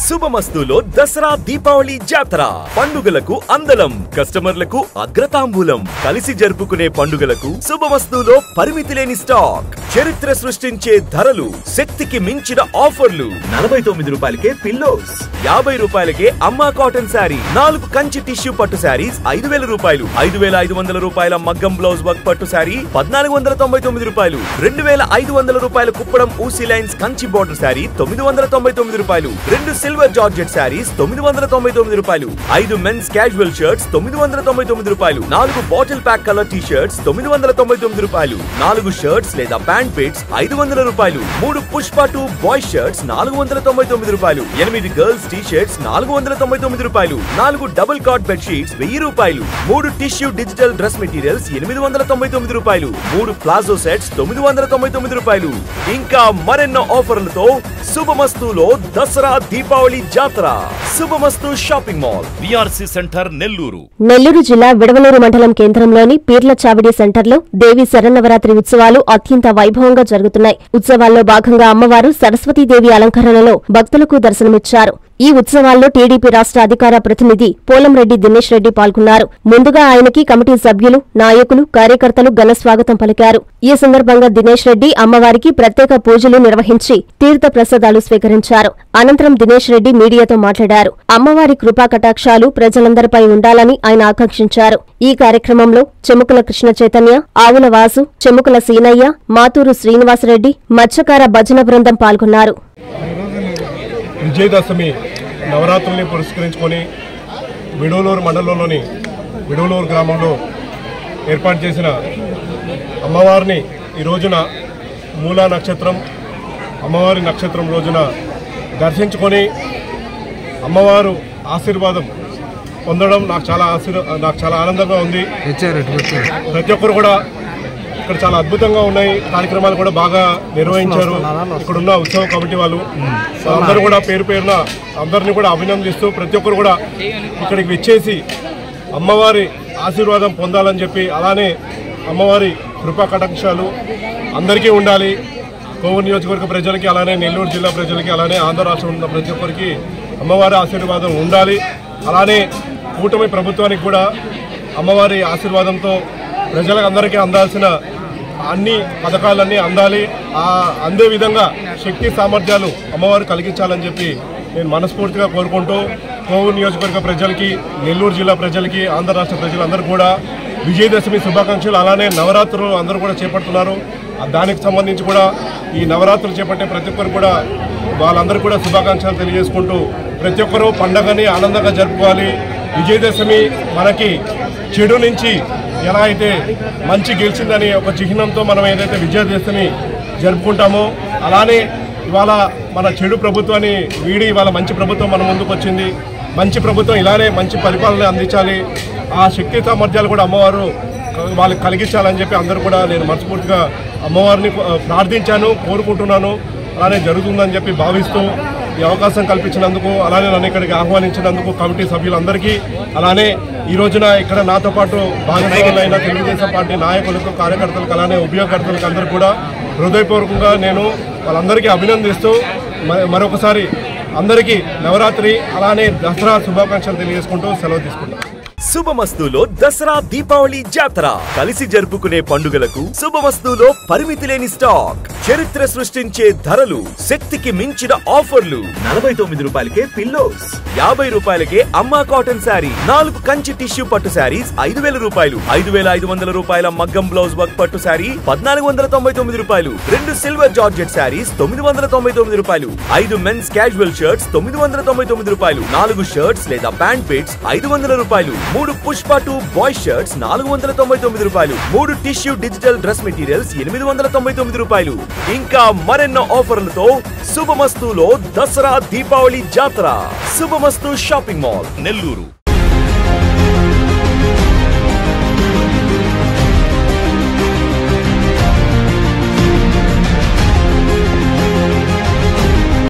శుభమస్తులో దసరా దీపావళి జాతర పండుగలకు అందలం కస్టమర్లకు అగ్రతాంబూలం కలిసి జరుపుకునే పండుగలకు శుభమస్తులో పరిమితి లేని స్టాక్ చరిత్ర సృష్టించే ధరలు శక్తికి మించిన ఆఫర్లు నలభై తొమ్మిది రూపాయలకే పిల్లోస్ యాభై రూపాయలకే అమ్మా కాటన్ శారీ నాలుగు కంచి టిష్యూ పట్టు శారీస్ ఐదు వేల రూపాయలు ఐదు వేల ఐదు వందల రూపాయల మగ్గం బ్లౌజ్ వర్క్ పట్టు శారీ పద్నాలుగు వందల తొంభై తొమ్మిది రూపాయలు రెండు వేల ఐదు వందల రూపాయల కుప్పడం ఊసీ లైన్స్ కంచి బోర్డర్ శారీ తొమ్మిది వందల తొంభై తొమ్మిది రూపాయలు రెండు సిల్వర్ జార్జెట్ శారీస్ తొమ్మిది వందల తొంభై తొమ్మిది రూపాయలు ఐదు మెన్స్ క్యాజువల్ షర్ట్స్ తొమ్మిది వందల తొంభై తొమ్మిది రూపాయలు నాలుగు bottle pack colour T shirts తొమ్మిది వందల తొంభై తొమ్మిది రూపాయలు నాలుగు షర్ట్స్ లేదా ప్యాంట్ పిట్స్ ఐదు వందల రూపాయలు మూడు పుష్ప టూ బాయ్ షర్ట్స్ నాలుగు వందల తొంభై తొమ్మిది రూపాయలు ఎనిమిది గర్ల్స్ టీ షర్ట్స్ నాలుగు వందల తొంభై తొమ్మిది రూపాయలు నాలుగు డబుల్ కాట్ బెడ్ షీట్స్ వెయ్యి రూపాయలు మూడు టిష్యూ డిజిటల్ డ్రెస్ మెటీరియల్స్ ఎనిమిది వందల తొంభై తొమ్మిది రూపాయలు మూడు ప్లాజో సెట్స్ తొమ్మిది వందల తొంభై తొమ్మిది రూపాయలు ఇంకా మరెన్నో ఆఫర్లతో శుభమస్తులో దసరా దీపావళి జాతర శుభమస్తు shopping mall VRC centre Nellore Nellore జిల్లా విడవలూరు మండలం కేంద్రంలోని పీర్ల చావిడి సెంటర్లో దేవి శరన్నవరాత్రి ఉత్సవాలు అత్యంత వైభవంగా జరుగుతున్నాయి ఉత్సవాల్లో భాగంగా అమ్మవారు సరస్వతీదేవి అలంకరణలో భక్తులకు దర్శనమిచ్చారు ఈ ఉత్సవాల్లో టీడీపీ రాష్ట్ర అధికార ప్రతినిధి పోలంరెడ్డి దినేష్ రెడ్డి పాల్గొన్నారు ముందుగా ఆయనకి కమిటీ సభ్యులు నాయకులు కార్యకర్తలు ఘన స్వాగతం పలికారు ఈ సందర్భంగా దినేష్ రెడ్డి అమ్మవారికి ప్రత్యేక పూజలు నిర్వహించి తీర్థ ప్రసాదాలు స్వీకరించారు అనంతరం దినేష్ రెడ్డి మీడియాతో మాట్లాడారు అమ్మవారి కృపా కటాక్షాలు ప్రజలందరిపై ఉండాలని ఆయన ఆకాంక్షించారు ఈ కార్యక్రమంలో చెముకుల కృష్ణ చైతన్య ఆవుల వాసు చెముకుల సీనయ్య మాతూరు శ్రీనివాసరెడ్డి మత్స్యకార భజన బృందం పాల్గొన్నారు విజయదశమి నవరాత్రుల్ని పురస్కరించుకొని విడవలూరు మండలంలోని విడవలూరు గ్రామంలో ఏర్పాటు చేసిన అమ్మవారిని ఈ రోజున మూలా నక్షత్రం అమ్మవారి నక్షత్రం రోజున దర్శించుకొని అమ్మవారు ఆశీర్వాదం పొందడం నాకు చాలా ఆశీర్ నాకు చాలా ఆనందంగా ఉంది వచ్చారు ఇటు వచ్చారు ప్రతి ఒక్కరు కూడా ఇక్కడ చాలా అద్భుతంగా ఉన్నాయి కార్యక్రమాలు కూడా బాగా నిర్వహించారు ఇక్కడ ఉన్న ఉత్సవ కమిటీ వాళ్ళు అందరూ కూడా పేరు పేరున అందరినీ కూడా అభినందిస్తూ ప్రతి ఒక్కరు కూడా ఇక్కడికి విచ్చేసి అమ్మవారి ఆశీర్వాదం పొందాలని చెప్పి అలానే అమ్మవారి కృపా కటాక్షాలు అందరికీ ఉండాలి కోవూరు నియోజకవర్గ ప్రజలకి అలానే నెల్లూరు జిల్లా ప్రజలకి అలానే ఆంధ్ర రాష్ట్రం ఉన్న ప్రతి ఒక్కరికి అమ్మవారి ఆశీర్వాదం ఉండాలి అలానే కూటమి ప్రభుత్వానికి కూడా అమ్మవారి ఆశీర్వాదంతో ప్రజలకు అందరికీ అందాల్సిన అన్ని పథకాలన్నీ అందాలి ఆ అందే విధంగా శక్తి సామర్థ్యాలు అమ్మవారు కలిగించాలని చెప్పి నేను మనస్ఫూర్తిగా కోరుకుంటూ కోవూరు నియోజకవర్గ ప్రజలకి నెల్లూరు జిల్లా ప్రజలకి ఆంధ్ర రాష్ట్ర ప్రజలందరూ కూడా విజయదశమి శుభాకాంక్షలు అలానే నవరాత్రులు అందరూ కూడా చేపడుతున్నారు ఆ దానికి సంబంధించి కూడా ఈ నవరాత్రులు చేపట్టే ప్రతి ఒక్కరు కూడా వాళ్ళందరూ కూడా శుభాకాంక్షలు తెలియజేసుకుంటూ ప్రతి ఒక్కరూ పండగని ఆనందంగా జరుపుకోవాలి విజయదశమి మనకి చెడు నుంచి ఎలా అయితే మంచి గెలిచిందని ఒక చిహ్నంతో మనం ఏదైతే విజయదశమి జరుపుకుంటామో అలానే ఇవాళ మన చెడు ప్రభుత్వాన్ని వీడి ఇవాళ మంచి ప్రభుత్వం మన ముందుకు వచ్చింది మంచి ప్రభుత్వం ఇలానే మంచి పరిపాలన అందించాలి ఆ శక్తి సామర్థ్యాలు కూడా అమ్మవారు వాళ్ళకి కలిగించాలని చెప్పి అందరూ కూడా నేను మనస్ఫూర్తిగా అమ్మవారిని ఆ, ప్రార్థించాను కోరుకుంటున్నాను అలానే జరుగుతుందని చెప్పి భావిస్తూ ఈ అవకాశం కల్పించినందుకు అలానే నన్ను ఇక్కడికి ఆహ్వానించినందుకు కమిటీ సభ్యులందరికీ అలానే ఈ రోజున ఇక్కడ నాతో పాటు భాగస్వాములైన తెలుగుదేశం పార్టీ నాయకులకు కార్యకర్తలకు అలానే ఉపయోగకర్తలకు అందరూ కూడా హృదయపూర్వకంగా నేను వాళ్ళందరికీ అభినందిస్తూ మ- మరొకసారి అందరికీ నవరాత్రి అలానే దసరా శుభాకాంక్షలు తెలియజేసుకుంటూ సెలవు తీసుకుంటాను శుభమస్తులో దసరా దీపావళి జాతర కలిసి జరుపుకునే పండుగలకు శుభమస్తులో పరిమితి లేని స్టాక్ చరిత్ర సృష్టించే ధరలు శక్తికి మించిన ఆఫర్లు నలభై తొమ్మిది రూపాయలకే పిల్లోస్ యాభై రూపాయలకే అమ్మా కాటన్ శారీ నాలుగు కంచి టిష్యూ పట్టు శారీస్ ఐదు వేల రూపాయలు ఐదు వేల ఐదు వందల రూపాయల మగ్గం బ్లౌజ్ వర్క్ పట్టు శారీ పద్నాలుగు వందల తొంభై తొమ్మిది రూపాయలు రెండు సిల్వర్ జార్జెట్ శారీస్ తొమ్మిది వందల తొంభై తొమ్మిది రూపాయలు ఐదు మెన్స్ క్యాజువల్ షర్ట్స్ తొమ్మిది వందల తొంభై తొమ్మిది రూపాయలు నాలుగు షర్ట్స్ లేదా ప్యాంట్ పిట్స్ ఐదు వందల రూపాయలు మూడు పుష్ప టూ బాయ్ షర్ట్స్ నాలుగు వందల తొంభై తొమ్మిది రూపాయలు మూడు టిష్యూ డిజిటల్ డ్రెస్ మెటీరియల్స్ ఎనిమిది వందల తొంభై తొమ్మిది రూపాయలు ఇంకా మరెన్నో ఆఫర్లతో శుభమస్తులో దసరా దీపావళి జాతర శుభమస్తు షాపింగ్ మాల్ నెల్లూరు